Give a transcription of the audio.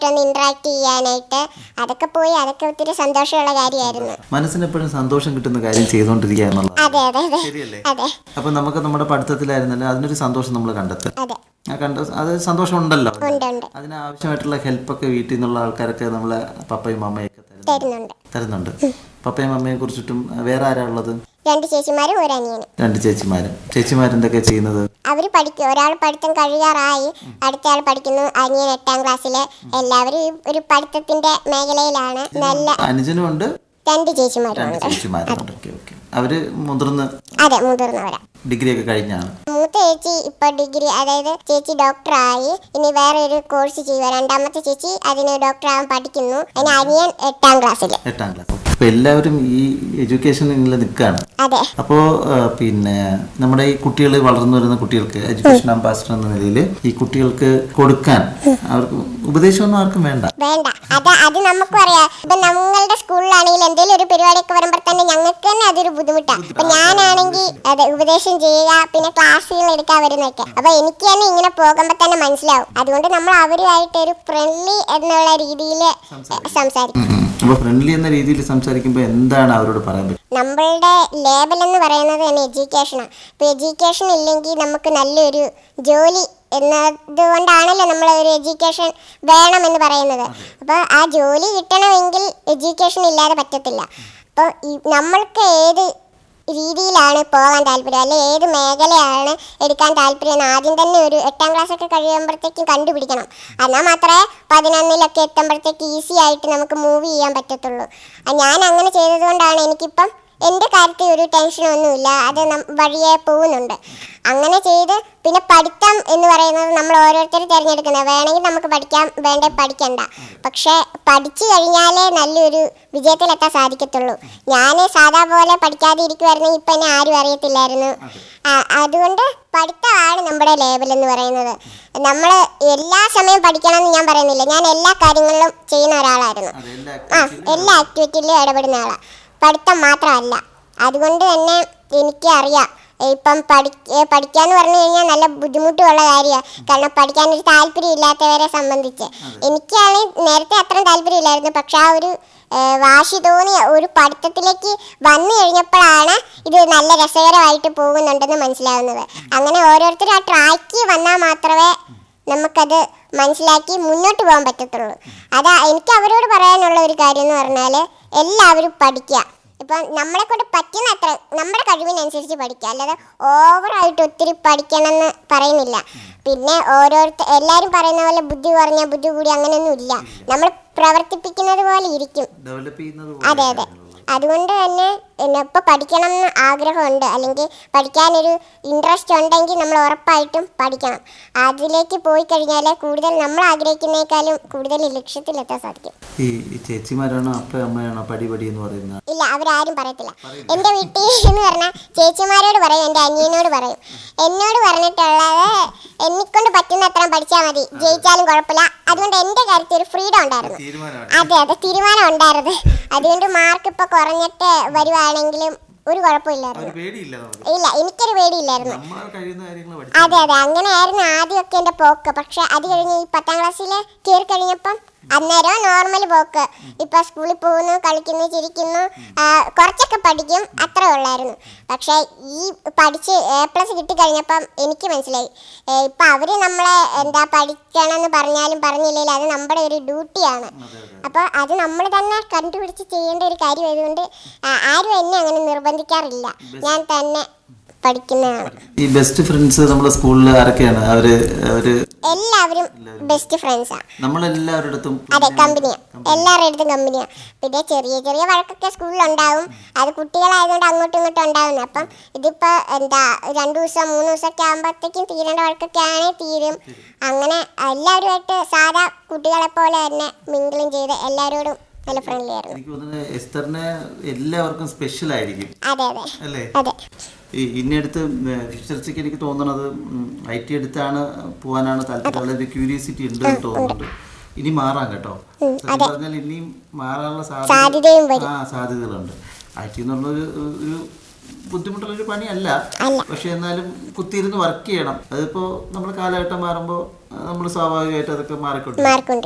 ഒന്ന് ഇന്ററാക്ട് ചെയ്യാനായിട്ട് അതൊക്കെ പോയി അതൊക്കെ ഒത്തിരി സന്തോഷമുള്ള കാര്യമായിരുന്നു മനസ്സിന് എപ്പോഴും സന്തോഷം കിട്ടുന്ന കാര്യം ചെയ്തുകൊണ്ടിരിക്കുക എന്നുള്ളത് അതെ അതെ അതെ ശരിയല്ലേ അതെ അപ്പൊ നമുക്ക് നമ്മുടെ പഠിത്തത്തിലായിരുന്നല്ലോ അതിനൊരു സന്തോഷം നമ്മൾ കണ്ടെത്തും അതെ ആ കണ്ട അത് സന്തോഷം ഉണ്ടല്ലോ ഉണ്ട് ഉണ്ട് അതിനാവശ്യമായിട്ടുള്ള ഹെൽപ്പൊക്കെ വീട്ടിൽ നിന്നുള്ള ആൾക്കാരൊക്കെ നമ്മളെ പപ്പയും അമ്മയൊക്കെ തരുന്നു തരുന്നുണ്ട് തരുന്നുണ്ട് പപ്പയും അമ്മയെ കുറിച്ചിട്ടും വേറെ ആരാ ഉള്ളത് രണ്ട് ചേച്ചിമാരും ഒരു അനിയനും രണ്ട് ചേച്ചിമാരും ചേച്ചിമാരെന്തൊക്കെയാ ചെയ്യുന്നത് അവർ പഠിക്കും ഒരാൾ പഠിത്തം കഴിയാറായി അടുത്ത ആൾ പഠിക്കുന്നു അനിയൻ എട്ടാം ക്ലാസ്സില് എല്ലാവരും ഈ ഒരു പഠിത്തത്തിന്റെ മേഖലയിലാണ് നല്ല അനുജനും ഉണ്ട് രണ്ട് ചേച്ചിമാരും രണ്ട് ഉണ്ട് ചേച്ചിമാരുണ്ട് ഓക്കെ ഓക്കെ അവര് മുതിർന്ന് അതെ മുതിർന്നവരാ ഡിഗ്രി ഒക്കെ കഴിഞ്ഞാണ് മൂത്ത ചേച്ചി ഇപ്പൊ ഡിഗ്രി അതായത് ചേച്ചി ഡോക്ടറായി ഇനി വേറെ ഒരു കോഴ്സ് ചെയ്യുക രണ്ടാമത്തെ ചേച്ചി അതിന് ഡോക്ടർ ആവാൻ പഠിക്കുന്നു അതിന് അനിയൻ എട്ടാം ക്ലാസ്സിൽ എട്ടാം ക്ലാസ് അപ്പൊ എല്ലാവരും ഈ എഡ്യൂക്കേഷനിൽ നിൽക്കുകയാണ് അതെ അപ്പോൾ പിന്നെ നമ്മുടെ ഈ കുട്ടികൾ വളർന്നു വരുന്ന കുട്ടികൾക്ക് എഡ്യൂക്കേഷൻ അംബാസിഡർ എന്ന നിലയിൽ ഈ കുട്ടികൾക്ക് കൊടുക്കാൻ അവർക്ക് ഉപദേശമൊന്നും ആർക്കും വേണ്ട വേണ്ട അത് അത് നമുക്കും അറിയാം ഇപ്പൊ നമ്മളുടെ സ്കൂളിലാണെങ്കിൽ എന്തെങ്കിലും ഒരു പരിപാടിയൊക്കെ വരുമ്പോൾ തന്നെ ഞങ്ങൾക്ക് തന്നെ അതൊരു ബുദ്ധിമുട്ടാണ് ഇപ്പൊ ഞാനാണെങ്കിൽ അതെ ഉപദേശം ചെയ്യുക പിന്നെ ക്ലാസ്സുകൾ എടുക്കാൻ വരുന്നൊക്കെ അപ്പൊ എനിക്ക് തന്നെ ഇങ്ങനെ പോകുമ്പോൾ തന്നെ മനസ്സിലാവും അതുകൊണ്ട് നമ്മൾ അവരുമായിട്ട് ഒരു ഫ്രണ്ട്ലി എന്നുള്ള രീതിയിൽ സംസാരിക്കും അപ്പോൾ ഫ്രണ്ട്ലി എന്ന രീതിയിൽ സംസാരിക്കുമ്പോൾ എന്താണ് അവരോട് പറയാൻ പറ്റും നമ്മളുടെ ലേബൽ എന്ന് പറയുന്നത് തന്നെ എഡ്യൂക്കേഷനാണ് ഇപ്പോൾ എഡ്യൂക്കേഷൻ ഇല്ലെങ്കിൽ നമുക്ക് നല്ലൊരു ജോലി എന്നതുകൊണ്ടാണല്ലോ നമ്മൾ ഒരു എഡ്യൂക്കേഷൻ വേണം എന്ന് പറയുന്നത് അപ്പോൾ ആ ജോലി കിട്ടണമെങ്കിൽ എഡ്യൂക്കേഷൻ ഇല്ലാതെ പറ്റത്തില്ല അപ്പോൾ നമ്മൾക്ക് ഏത് രീതിയിലാണ് പോകാൻ താല്പര്യം അല്ലെ ഏത് മേഖലയാണ് എടുക്കാൻ താല്പര്യം എന്ന് ആദ്യം തന്നെ ഒരു എട്ടാം ക്ലാസ് ഒക്കെ കഴിയുമ്പോഴത്തേക്കും കണ്ടുപിടിക്കണം എന്നാൽ മാത്രമേ പതിനൊന്നിലൊക്കെ എത്തുമ്പോഴത്തേക്ക് ഈസി ആയിട്ട് നമുക്ക് മൂവ് ചെയ്യാൻ പറ്റത്തുള്ളൂ ആ, ഞാൻ അങ്ങനെ ചെയ്തതുകൊണ്ടാണ് എനിക്കിപ്പം എൻ്റെ കാര്യത്തിൽ ഒരു ടെൻഷനൊന്നുമില്ല അത് നം- വഴിയെ പോകുന്നുണ്ട് അങ്ങനെ ചെയ്ത് പിന്നെ പഠിത്തം എന്ന് പറയുന്നത് നമ്മൾ ഓരോരുത്തർ തിരഞ്ഞെടുക്കുന്നത് വേണമെങ്കിൽ നമുക്ക് പഠിക്കാം വേണ്ടേ പഠിക്കണ്ട പക്ഷേ പഠിച്ചു കഴിഞ്ഞാലേ നല്ലൊരു വിജയത്തിലെത്താൻ സാധിക്കത്തുള്ളൂ ഞാൻ സാധാ പോലെ പഠിക്കാതെ ഇരിക്കുമായിരുന്നെങ്കിൽ ഇപ്പം എന്നെ ആരും അറിയത്തില്ലായിരുന്നു ആ, അതുകൊണ്ട് പഠിത്തമാണ് നമ്മുടെ ലേബൽ എന്ന് പറയുന്നത് നമ്മൾ എല്ലാ സമയവും പഠിക്കണം എന്ന് ഞാൻ പറയുന്നില്ല ഞാൻ എല്ലാ കാര്യങ്ങളിലും ചെയ്യുന്ന ഒരാളായിരുന്നു ആ എല്ലാ ആക്ടിവിറ്റിയിലും ഇടപെടുന്ന ആളാണ് പഠിത്തം മാത്രമല്ല അതുകൊണ്ട് തന്നെ എനിക്ക് അറിയാം ഇപ്പം പഠി ഏ, പഠിക്കാന്ന് പറഞ്ഞു കഴിഞ്ഞാൽ നല്ല ബുദ്ധിമുട്ടുള്ള കാര്യമാണ് കാരണം പഠിക്കാൻ ഒരു താല്പര്യം ഇല്ലാത്തവരെ സംബന്ധിച്ച് എനിക്കാണെങ്കിൽ നേരത്തെ അത്രയും താല്പര്യമില്ലായിരുന്നു പക്ഷെ ആ ഒരു ഏ, വാശി തോന്നിയ ഒരു പഠിത്തത്തിലേക്ക് വന്നു കഴിഞ്ഞപ്പോഴാണ് ഇത് നല്ല രസകരമായിട്ട് പോകുന്നുണ്ടെന്ന് മനസ്സിലാവുന്നത് അങ്ങനെ ഓരോരുത്തരും ആ ട്രാക്കിൽ വന്നാൽ മാത്രമേ നമുക്കത് മനസ്സിലാക്കി മുന്നോട്ട് പോകാൻ പറ്റത്തുള്ളൂ അതാ എനിക്ക് അവരോട് പറയാനുള്ള ഒരു കാര്യം എന്ന് പറഞ്ഞാൽ എല്ലാവരും പഠിക്കുക ഇപ്പം നമ്മളെ കൊണ്ട് പറ്റുന്ന അത്ര നമ്മുടെ കഴിവിനനുസരിച്ച് പഠിക്കുക അല്ലാതെ ഓവറായിട്ട് ഒത്തിരി പഠിക്കണം എന്ന് പറയുന്നില്ല പിന്നെ ഓരോരുത്തർ എല്ലാവരും പറയുന്ന പോലെ ബുദ്ധി കുറഞ്ഞ ബുദ്ധി കൂടി അങ്ങനെയൊന്നും ഇല്ല നമ്മൾ പ്രവർത്തിപ്പിക്കുന്നത് പോലെ ഇരിക്കും ഡെവലപ്പ് ചെയ്യുന്നത് അതെ അതെ അതുകൊണ്ട് തന്നെ ഇപ്പോൾ പഠിക്കണം എന്ന് ആഗ്രഹമുണ്ട് അല്ലെങ്കിൽ പഠിക്കാനൊരു ഇൻട്രസ്റ്റ് ഉണ്ടെങ്കിൽ നമ്മൾ ഉറപ്പായിട്ടും പഠിക്കണം അതിലേക്ക് പോയി കഴിഞ്ഞാൽ കൂടുതൽ നമ്മൾ ആഗ്രഹിക്കുന്നേക്കാളും കൂടുതൽ ലക്ഷ്യത്തിലെത്താൻ സാധിക്കും ഈ ഈ ചേച്ചിമാരാണോ അപ്പ അമ്മയാണോ പടി പടി എന്ന് പറയുന്നത് ഇല്ല അവരാരും പറയത്തില്ല എൻ്റെ വീട്ടിൽ എന്ന് പറഞ്ഞാൽ ചേച്ചിമാരോട് പറയും എൻ്റെ അനിയനോട് പറയും എന്നോട് പറഞ്ഞിട്ടുള്ളത് എന്നെക്കൊണ്ട് പറ്റുന്ന അത്ര പഠിച്ചാൽ മതി ജയിച്ചാലും കുഴപ്പമില്ല അതുകൊണ്ട് എൻ്റെ കാര്യത്തിൽ ഒരു ഫ്രീഡം ഉണ്ടായിരുന്നു അതെ അതെ തീരുമാനം ഉണ്ടായിരുന്നു അതുകൊണ്ട് മാർക്ക് ഇപ്പോൾ കുറഞ്ഞിട്ട് വരുവാണെങ്കിലും ഒരു കുഴപ്പമില്ലായിരുന്നു പേടിയില്ല നമുക്ക് ഇല്ല എനിക്കൊരു പേടിയില്ലായിരുന്നു നമ്മളാൽ കഴിയുന്ന കാര്യങ്ങൾ അതെ അതെ അങ്ങനെയായിരുന്നു ആദ്യമൊക്കെ എൻ്റെ പോക്ക് പക്ഷെ അത് കഴിഞ്ഞ് ഈ പത്താം ക്ലാസ്സിൽ കയറി കഴിഞ്ഞപ്പം അന്നേരം നോർമൽ പോക്ക് ഇപ്പൊ സ്കൂളിൽ പോകുന്നു കളിക്കുന്നു ചിരിക്കുന്നു ആ, കുറച്ചൊക്കെ പഠിക്കും അത്രേ ഉള്ളായിരുന്നു പക്ഷെ ഈ പഠിച്ച് എ പ്ലസ് കിട്ടിക്കഴിഞ്ഞപ്പം എനിക്ക് മനസ്സിലായി ഏ, ഇപ്പൊ അവര് നമ്മളെ എന്താ പഠിക്കണമെന്ന് പറഞ്ഞാലും പറഞ്ഞില്ലെങ്കിലും അത് നമ്മുടെ ഒരു ഡ്യൂട്ടിയാണ് അപ്പോൾ അത് നമ്മൾ തന്നെ കണ്ടുപിടിച്ച് ചെയ്യേണ്ട ഒരു കാര്യമായതുകൊണ്ട് ആ, ആരും എന്നെ അങ്ങനെ നിർബന്ധിക്കാറില്ല ഞാൻ തന്നെ പഠിക്കുന്നതാണ് ഈ ബെസ്റ്റ് ഫ്രണ്ട്സ് നമ്മുടെ സ്കൂളിൽ ആരൊക്കെയാണ് അവര് അവര് എല്ലാവരും ബെസ്റ്റ് ഫ്രണ്ട്സാണ് നമ്മളെല്ലാവരുടെ അതെ കമ്പനിയാ എല്ലാവരുടെ അടുത്തും കമ്പനിയാ പിന്നെ ചെറിയ ചെറിയ വഴക്കൊക്കെ സ്കൂളിലുണ്ടാവും അത് കുട്ടികളായതുകൊണ്ട് അങ്ങോട്ടും ഇങ്ങോട്ടും ഉണ്ടാവുന്നത് അപ്പം ഇതിപ്പോ എന്താ രണ്ടു ദിവസം മൂന്ന് ദിവസമൊക്കെ ആകുമ്പോഴത്തേക്കും തീരേണ്ട വഴക്കൊക്കെ ആണെങ്കിൽ തീരും അങ്ങനെ എല്ലാവരുമായിട്ട് സാധാ കുട്ടികളെ പോലെ തന്നെ മിങ്കിളും ചെയ്ത് എല്ലാവരോടും നല്ല ഫ്രണ്ട്ലി ആയിരുന്നു എനിക്ക് തോന്നുന്നത് എസ്തറിനെ എല്ലാവർക്കും സ്പെഷ്യൽ ആയിരിക്കും അതെ അതെ അല്ലേ അതെ ഈ ഇനി അടുത്ത് ഫിഷർസിക്ക് എനിക്ക് തോന്നണത് ഐ ടി എടുത്താണ് പോകാനാണ് താല്പര്യം വളരെ ക്യൂരിയോസിറ്റി ഉണ്ട് എന്ന് തോന്നുന്നുണ്ട് ഇനി മാറാം കേട്ടോ സത്യം പറഞ്ഞാൽ ഇനിയും മാറാനുള്ള സാധ്യതയും വരും. ആ സാധ്യതകളുണ്ട് ഐ ടി എന്ന് പറഞ്ഞൊരു ഒരു ബുദ്ധിമുട്ടുള്ളൊരു പണിയല്ല പക്ഷെ എന്നാലും കുത്തിയിരുന്ന് വർക്ക് ചെയ്യണം അതിപ്പോ നമ്മുടെ കാലഘട്ടം മാറുമ്പോൾ നമ്മൾ സ്വാഭാവികമായിട്ട് അതൊക്കെ മാറിക്കൊണ്ടിരിക്കും മാർക്കുണ്ട്